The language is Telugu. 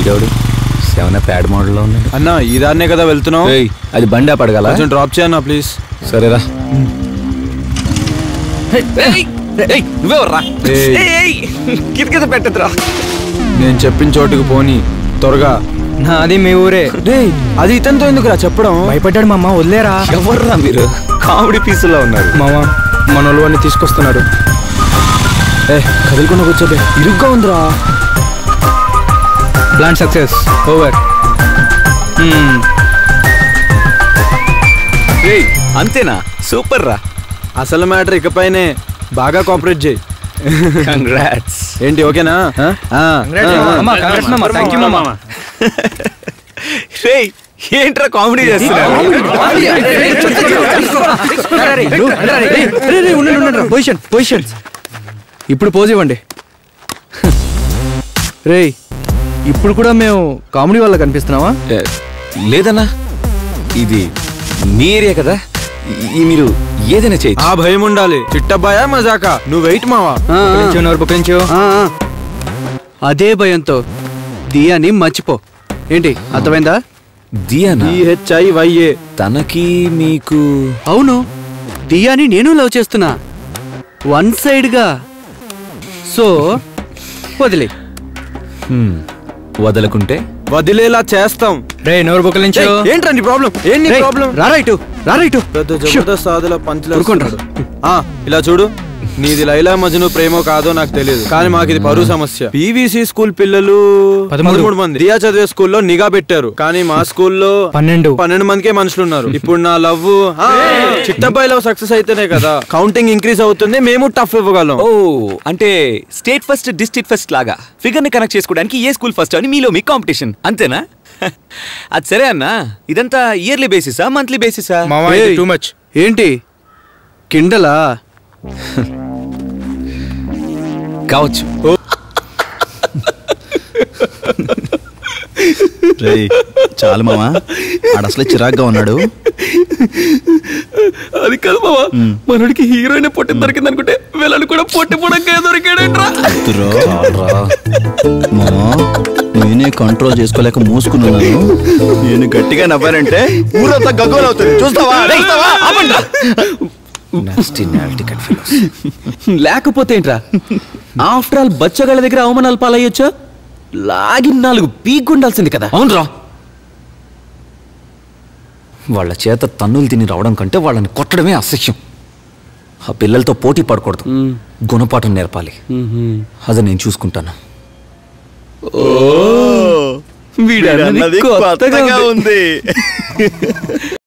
ఈడోడు సెవెన్ ప్యాడ్ మోడల్లో ఉన్నాడు అన్న ఈ దాన్నే కదా వెళ్తున్నావు ఏయ్, అది బండి పడగల కొంచెం డ్రాప్ చేయన్నా ప్లీజ్ సరేరా నువ్వెవర్రా ఏయ్. కితకిత పెట్టదురా నేను చెప్పిన చోటుకు పోని త్వరగా నాది మీ ఊరే డేయ్ అది ఇతనితో ఎందుకురా చెప్పడం భయపడ్డాడు మామ వదిలేరా ఎవర్రా మీరు కామెడీ పీసుల్లో ఉన్నారు మామ మన వాళ్ళు వాడిని తీసుకొస్తున్నారు ఏ కదలకుండా కూర్చోబే ఇరుగ్గా ఉందిరా ప్లాన్ సక్సెస్ ఓవర్ రేయ్ అంతేనా సూపర్ రా అసలు మ్యాటర్ ఇకపైనే బాగా కోఆపరేట్ చేయి కంగ్రాట్స్ ఏంటి ఓకేనా ఆ? ఆ, ఆ, థ్యాంక్ యూ మామ రేయ్ ఏంట్రా కామెడీ చేస్తున్నారు పొజిషన్ పొజిషన్ ఇప్పుడు పోజ్ ఇవ్వండి రేయ్ ఇప్పుడు కూడా మేము కామెడీ వల్ల కనిపిస్తున్నావా ఏ, లేదన్నా ఇది మీ ఏరియా కదా ఈ మీరు ఏదైనా చేయొచ్చు ఆ భయం ఉండాలి చిట్టబ్బాయా మజాకా నువ్వు వెయిట్ మావా ఆ, ఆ, బుకించు నోరు బుకించు ఆ, ఆ. అదే భయంతో దియాని మర్చిపో ఏంటి అర్థమైందా దియానా ఈహెచ్ఐ వైఏ తనకి మీకు అవును దియాని నేను లవ్ చేస్తున్నా వన్ సైడ్గా సో వదిలే హ్మ్, వదలకుంటే వదిలేలా చేస్తాం రే నోరు బుకించు ఏయ్, ఏంట్రా నీ ప్రాబ్లం ఏం నీ రేయ్, ప్రాబ్లం రారా ఇటు రారా ఇటు పెద్ద షూ. జబర్దస్త్ సాధుల పంచులు ఊరుకోండ్రా. ఆ ఇలా చూడు నీది లైలా మజ్ను ప్రేమో కాదో నాకు తెలియదు కానీ మాకు ఇది పరువు సమస్య పీవీసీ స్కూల్ పిల్లలు పదమూడు. పదమూడు మంది దియా చదివే స్కూల్లో నిఘా పెట్టారు కానీ మా స్కూల్లో పన్నెండు పన్నెండు మందికే మనుషులు ఉన్నారు ఇప్పుడు నా లవ్ చిట్టబ్బాయి లవ్ సక్సెస్ అయితేనే కదా కౌంటింగ్ ఇంక్రీజ్ అవుతుంది మేము టఫ్ ఇవ్వగలం ఓ అంటే స్టేట్ ఫస్ట్ డిస్ట్రిక్ట్ ఫస్ట్ లాగా ఫిగర్ ని కనెక్ట్ చేసుకోవడానికి ఏ స్కూల్ ఫస్ట్ అని మీలో మీ కాంపిటీషన్ అంతేనా అది సరే అన్న ఇదంతా ఇయర్లీ బేసిసా మంత్లీ బేసిసా ఏయ్, టూ మచ్ ఏంటి కిండలా కావచ్చు రేయ్ చాలు మామా ఆడ అసలే చిరాగ్గా ఉన్నాడు అది కాదు బావా మనోడికి హీరోయిన్ పొట్టి దొరికింది అనుకుంటే వీళ్ళని కూడా పొట్టి పొడకే దొరికాడేంట్రా వద్దురా. మామా నేనే కంట్రోల్ చేసుకోలేక మూసుకున్నాను నేను గట్టిగా నవ్వానంటే ఊరంతా గగ్గోలు అవుతుంది చూస్తావా చూస్తావా? లేకపోతే ఏంట్రా ఆఫ్టర్ ఆల్ బచ్చగాళ్ళ దగ్గర అవమానాలు పాలయ్యొచ్చా లాగి నాలుగు పీక్కుండాల్సింది కదా అవునరా వాళ్ళ చేత తన్నులు తిని రావడం కంటే వాళ్ళని కొట్టడమే అసహ్యం ఆ పిల్లలతో పోటీ పడకూడదు గుణపాఠం నేర్పాలి అది నేను చూసుకుంటాను వీడన్నది కొత్తగా ఉంది